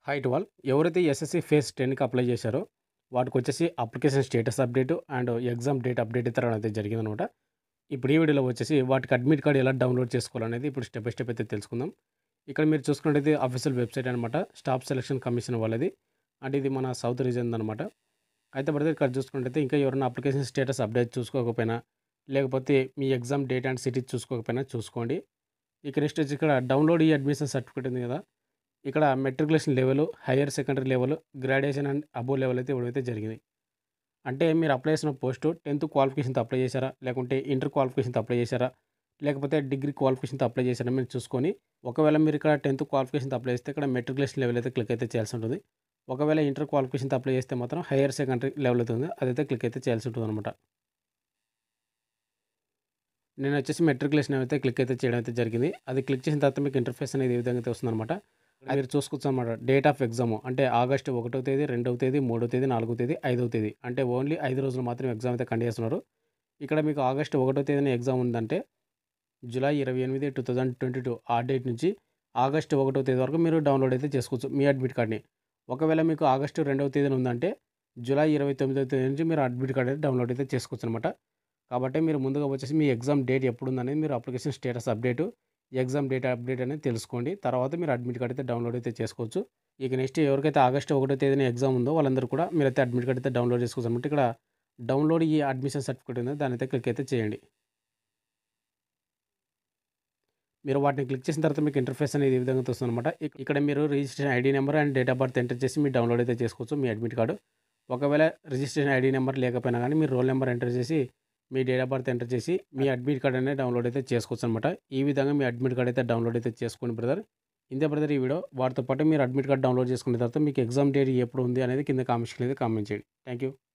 hi to all ఎవరైతే SSC phase టెన్కి apply చేశారో వాటికి వచ్చేసి application status update and exam date update ఇతర అనేది జరిగిందనమాట ఇప్పుడు ఈ వీడియోలో వచ్చేసి వాటికి అడ్మిట్ కార్డ్ ఎలా డౌన్లోడ్ చేసుకోవాలనేది ఇప్పుడు స్టెప్ బై స్టెప్ అయితే తెలుసుకుందాం ఇక్కడ మీరు చూసుకున్నట్టయితే అఫీషియల్ వెబ్సైట్ అనమాట స్టాఫ్ సెలక్షన్ కమిషన్ వాళ్ళది అంటే ఇది మన సౌత్ రీజన్ అనమాట అయితే పడితే ఇక్కడ చూసుకున్నట్టయితే ఇంకా ఎవరైనా అప్లికేషన్ స్టేటస్ అప్డేట్ చూసుకోకపోయినా లేకపోతే మీ ఎగ్జామ్ డేట్ అండ్ సిటీ చూసుకోకపోయినా చూసుకోండి ఇక నెక్స్ట్ వచ్చి ఇక్కడ డౌన్లోడ్ ఈ అడ్మిషన్ సర్టిఫికేట్ ఉంది కదా ఇక్కడ matriculation level higher secondary level graduation and above level అయితే ఇవ్వడం అయితే జరిగింది అంటే మీరు అప్లై చేసిన పోస్టు టెన్త్ క్వాలిఫికేషన్తో అప్లై చేశారా లేకుంటే ఇంటర్ క్వాలిఫికేషన్తో అప్లై చేశారా లేకపోతే డిగ్రీ క్వాలిఫికేషన్తో అప్లై చేశారా మీరు చూసుకొని ఒకవేళ మీరు ఇక్కడ టెన్త్ క్వాలిఫికేషన్తో అప్లై చేస్తే ఇక్కడ మెట్రికులేషన్ లెవెల్ అయితే క్లిక్ అయితే చేయాల్సి ఉంటుంది ఒకవేళ ఇంటర్ క్వాలిఫికేషన్తో అప్లై చేస్తే మాత్రం హయ్యర్ సెకండరీ లెవెల్ అవుతుంది అదైతే క్లిక్ అయితే చేయాల్సి ఉంటుంది అనమాట నేను వచ్చేసి మెట్రికులేషన్ అయితే క్లిక్ అయితే చేయడం అయితే జరిగింది అది క్లిక్ చేసిన తర్వాత మీకు ఇంటర్ఫేస్ అనేది ఈ విధంగా అయితే వస్తుందన్నమాట మీరు చూసుకోవచ్చు అనమాట డేట్ ఆఫ్ ఎగ్జామ్ అంటే ఆగస్టు ఒకటో తేదీ రెండవ తేదీ మూడో తేదీ నాలుగో తేదీ ఐదవ తేదీ అంటే ఓన్లీ ఐదు రోజులు మాత్రమే ఎగ్జామ్ అయితే కండక్ట్ చేస్తున్నారు ఇక్కడ మీకు ఆగస్టు ఒకటో తేదీన ఎగ్జామ్ ఉందంటే జూలై ఇరవై ఎనిమిది టూ థౌజండ్ ట్వంటీ టూ ఆ డేట్ నుంచి ఆగస్టు ఒకటో తేదీ వరకు మీరు డౌన్లోడ్ అయితే చేసుకోవచ్చు మీ అడ్మిట్ కార్డ్ని ఒకవేళ మీకు ఆగస్టు రెండవ తేదీన ఉందంటే జూలై ఇరవై తొమ్మిదవ తేదీ నుంచి మీరు అడ్మిట్ కార్డ్ అయితే డౌన్లోడ్ అయితే చేసుకోవచ్చు అనమాట కాబట్టి మీరు ముందుగా వచ్చేసి మీ ఎగ్జామ్ డేట్ ఎప్పుడు ఉందనేది మీరు application status update exam date update అనేది తెలుసుకోండి తర్వాత మీరు అడ్మిట్ కార్డ్ అయితే డౌన్లోడ్ అయితే చేసుకోవచ్చు ఇక నెక్స్ట్ ఎవరికైతే ఆగస్టు ఒకటో తేదీన ఎగ్జామ్ ఉందో వాళ్ళందరూ కూడా మీరైతే అడ్మిట్ కార్డ్ అయితే డౌన్లోడ్ చేసుకోవచ్చు అనమాట ఇక్కడ డౌన్లోడ్ ఈ అడ్మిషన్ సర్టిఫికేట్ ఉందో దాని అయితే క్లిక్ అయితే చేయండి మీరు వాటిని క్లిక్ చేసిన తర్వాత మీకు ఇంటర్ఫేస్ అనేది ఈ విధంగా వస్తుంది అనమాట ఇక్కడ మీరు registration ID number and date of birth enter చేసి మీరు డౌన్లోడ్ అయితే చేసుకోవచ్చు మీ అడ్మిట్ కార్డు ఒకవేళ రిజిస్ట్రేషన్ ఐడి నెంబర్ లేకపోయినా కానీ మీరు రోల్ నెంబర్ ఎంటర్ చేసి మీ డేట్ ఆఫ్ బర్త్ ఎంటర్ చేసి మీ అడ్మిట్ కార్డ్ అనేది డౌన్లోడ్ అయితే చేసుకోవచ్చు అనమాట ఈ విధంగా మీ అడ్మిట్ కార్డ్ అయితే డౌన్లోడ్ అయితే చేసుకోండి బ్రదర్ ఇంతే బ్రదర్ ఈ వీడియో వాటితో పాటు మీరు అడ్మిట్ కార్డ్ డౌన్లోడ్ చేసుకున్న తర్వాత మీకు ఎగ్జామ్ డేట్ ఎప్పుడు ఉంది అనేది కింద కామెంట్స్కి అయితే కామెంట్ చేయండి థ్యాంక్ యూ